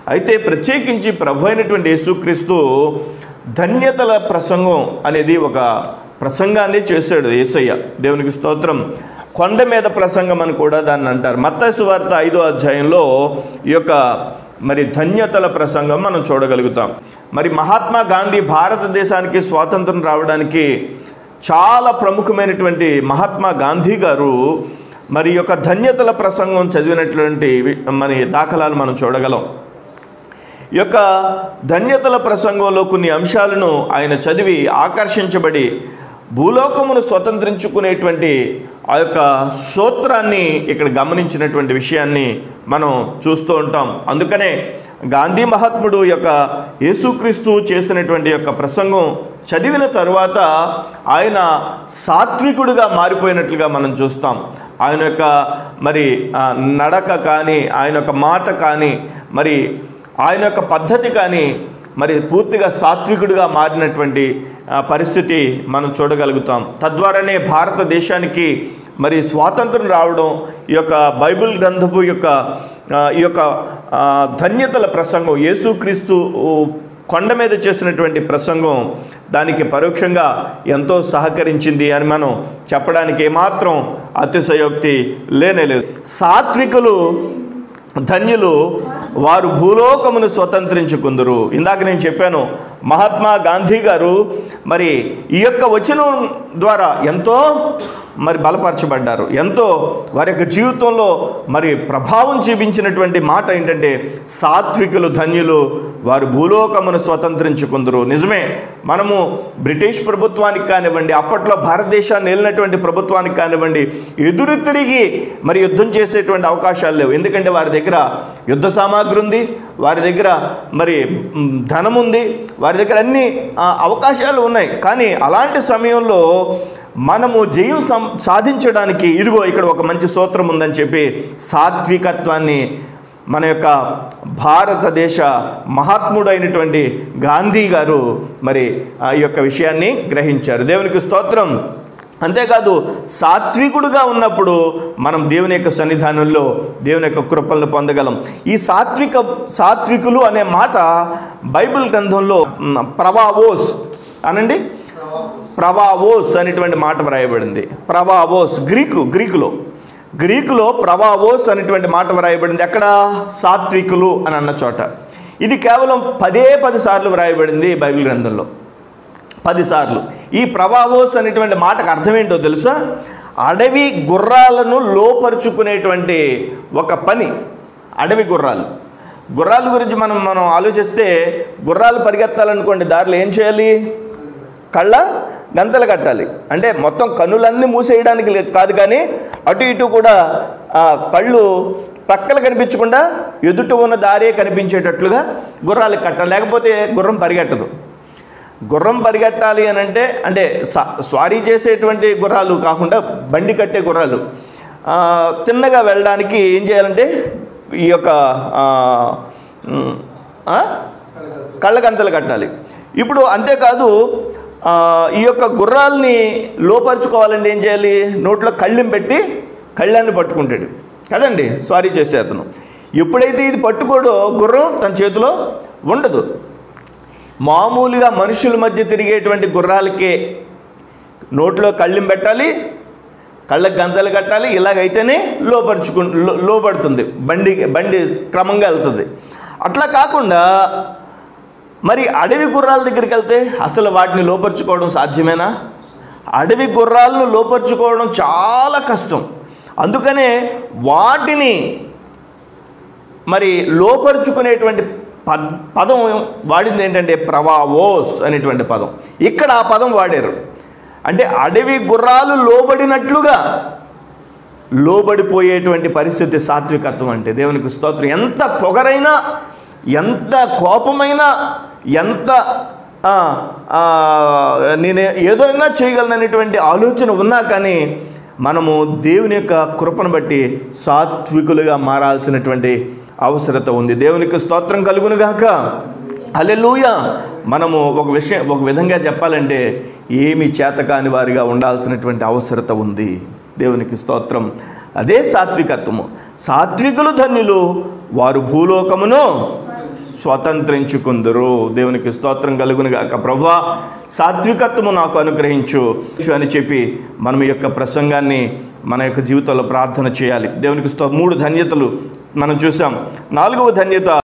అయితే ప్రత్యేకించి ప్రభు అయినటువంటి యేసుక్రీస్తు ధన్యతల ప్రసంగం అనేది ఒక ప్రసంగాన్ని చేశాడు యేసయ్య దేవునికి స్తోత్రం కొండ మీద ప్రసంగం అని కూడా దాన్ని అంటారు మత్తసు వార్త ఐదో అధ్యాయంలో ఈ యొక్క మరి ధన్యతల ప్రసంగం మనం చూడగలుగుతాం మరి మహాత్మా గాంధీ భారతదేశానికి స్వాతంత్రం రావడానికి చాలా ప్రముఖమైనటువంటి మహాత్మా గాంధీ గారు మరి ఈ యొక్క ధన్యతల ప్రసంగం చదివినటువంటి వి- మరి దాఖలాలు మనం చూడగలం ఈ యొక్క ధన్యతల ప్రసంగంలో కొన్ని అంశాలను ఆయన చదివి ఆకర్షించబడి భూలోకమును స్వతంత్రించుకునేటువంటి ఆ యొక్క సూత్రాన్ని ఇక్కడ గమనించినటువంటి విషయాన్ని మనం చూస్తూ ఉంటాం అందుకనే గాంధీ మహాత్ముడు యొక్క యేసుక్రీస్తు చేసినటువంటి యొక్క ప్రసంగం చదివిన తరువాత ఆయన సాత్వికుడిగా మారిపోయినట్లుగా మనం చూస్తాం ఆయన యొక్క మరి ఆ, నడక కానీ ఆయన యొక్క మాట కానీ మరి ఆయన యొక్క పద్ధతి కానీ మరి పూర్తిగా సాత్వికుడిగా మారినటువంటి ఆ, పరిస్థితి మనం చూడగలుగుతాం తద్వారానే భారతదేశానికి మరి స్వాతంత్రం రావడం ఈ యొక్క బైబిల్ గ్రంథపు యొక్క ఆ, ఈ యొక్క ఆ, ధన్యతల ప్రసంగం యేసుక్రీస్తు కొండ మీద చేసినటువంటి ప్రసంగం దానికి పరోక్షంగా ఎంతో సహకరించింది అని మనం చెప్పడానికి ఏమాత్రం అతిశయోక్తి లేనేలేదు సాత్వికులు ధన్యులు వారు భూలోకమును స్వతంత్రించుకుందరు ఇందాక నేను చెప్పాను మహాత్మా గాంధీ గారు మరి ఈ యొక్క వచనం ద్వారా ఎంతో మరి బలపరచబడ్డారు ఎంతో వారి యొక్క జీవితంలో మరి ప్రభావం చూపించినటువంటి మాట ఏంటంటే సాత్వికులు ధన్యులు వారు భూలోకమును స్వతంత్రించుకుందరు నిజమే మనము బ్రిటిష్ ప్రభుత్వానికి కానివ్వండి అప్పట్లో భారతదేశాన్ని ఏలినటువంటి ప్రభుత్వానికి కానివ్వండి ఎదురు తిరిగి మరి యుద్ధం చేసేటువంటి అవకాశాలు లేవు ఎందుకంటే వారి దగ్గర యుద్ధ సామాగ్రి ఉంది వారి దగ్గర మరి మ్, ధనం ఉంది వారి దగ్గర అన్ని ఆ, అవకాశాలు ఉన్నాయి కానీ అలాంటి సమయంలో మనము జయం సం సాధించడానికి ఇదిగో ఇక్కడ ఒక మంచి సూత్రం ఉందని చెప్పి సాత్వికత్వాన్ని మన యొక్క భారతదేశ మహాత్ముడు అయినటువంటి గాంధీ గారు మరి ఆ ఈ యొక్క విషయాన్ని గ్రహించారు దేవునికి స్తోత్రం అంతేకాదు సాత్వికుడుగా ఉన్నప్పుడు మనం దేవుని యొక్క సన్నిధానంలో దేవుని యొక్క కృపలను పొందగలం ఈ సాత్విక సాత్వికులు అనే మాట బైబిల్ గ్రంథంలో మ్, ప్రవావోస్ అనండి ప్రవావోస్ అనేటువంటి మాట వ్రాయబడింది ప్రవావోస్ గ్రీకు గ్రీకులో గ్రీకులో ప్రవావోస్ అనేటువంటి మాట వ్రాయబడింది ఎక్కడ సాత్వికులు అని అన్న చోట ఇది కేవలం పదే పది సార్లు వ్రాయబడింది బైబిల్ గ్రంథంలో పదిసార్లు ఈ ప్రవావోస్ అనేటువంటి మాటకు అర్థం ఏంటో తెలుసా అడవి గుర్రాలను లోపరుచుకునేటువంటి ఒక పని అడవి గుర్రాలు గుర్రాల గురించి మనం మనం ఆలోచిస్తే గుర్రాలు పరిగెత్తాలనుకోండి దారిలో ఏం చేయాలి కళ్ళ గంతలు కట్టాలి అంటే మొత్తం కన్నులన్నీ మూసేయడానికి లే- కాదు కానీ అటు ఇటు కూడా ఆ, కళ్ళు పక్కలు కనిపించకుండా ఎదుట ఉన్న దారే కనిపించేటట్లుగా గుర్రాలకు కట్టాలి లేకపోతే గుర్రం పరిగెట్టదు గుర్రం పరిగెట్టాలి అని అంటే అంటే స- స్వారీ చేసేటువంటి గుర్రాలు కాకుండా బండి కట్టే గుర్రాలు ఆ, తిన్నగా వెళ్ళడానికి ఏం చేయాలంటే ఈ యొక్క ఆ, ఉమ్, ఆ? కళ్ళకంతలు కట్టాలి ఇప్పుడు అంతేకాదు ఆ, ఈ యొక్క గుర్రాల్ని లోపరుచుకోవాలంటే ఏం చేయాలి నోట్లో కళ్ళెం పెట్టి కళ్ళాన్ని పట్టుకుంటాడు కదండి స్వారీ చేసే అతను ఎప్పుడైతే ఇది పట్టుకోడో గుర్రం తన చేతిలో ఉండదు మామూలుగా మనుషుల మధ్య తిరిగేటువంటి గుర్రాలకే నోట్లో కళ్ళెం పెట్టాలి కళ్ళకి గంతలు కట్టాలి ఇలాగైతేనే లోపరుచుకు లో- లోపడుతుంది బండి బండి క్రమంగా వెళ్తుంది అట్లా కాకుండా మరి అడవి గుర్రాల దగ్గరికి వెళ్తే అసలు వాటిని లోపరుచుకోవడం సాధ్యమేనా అడవి గుర్రాలను లోపరుచుకోవడం చాలా కష్టం అందుకనే వాటిని మరి లోపరుచుకునేటువంటి పద్ పదం వాడింది ఏంటంటే ప్రవావోస్ అనేటువంటి పదం ఇక్కడ ఆ పదం వాడారు అంటే అడవి గుర్రాలు లోబడినట్లుగా లోబడిపోయేటువంటి పరిస్థితి సాత్వికత్వం అంటే దేవునికి స్తోత్రం ఎంత పొగరైనా ఎంత కోపమైనా ఎంత ఆ, ఆ, నేను ఏదైనా చేయగలననేటువంటి ఆలోచన ఉన్నా కానీ మనము దేవుని యొక్క కృపను బట్టి సాత్వికులుగా మారాల్సినటువంటి అవసరత ఉంది దేవునికి స్తోత్రం కలుగునుగాక అలెలుయ మనము ఒక విషయం ఒక విధంగా చెప్పాలంటే ఏమి చేతకాని వారిగా ఉండాల్సినటువంటి అవసరత ఉంది దేవునికి స్తోత్రం అదే సాత్వికత్వము సాత్వికులు ధన్యులు వారు భూలోకమును స్వతంత్రించుకుందరు దేవునికి స్తోత్రం కలుగును గాక ప్రభా సాత్వికత్వము నాకు అనుగ్రహించు అని చెప్పి మనం ఈ యొక్క ప్రసంగాన్ని మన యొక్క జీవితంలో ప్రార్థన చేయాలి దేవునికి స్తో మూడు ధన్యతలు మనం చూసాం నాలుగవ ధన్యత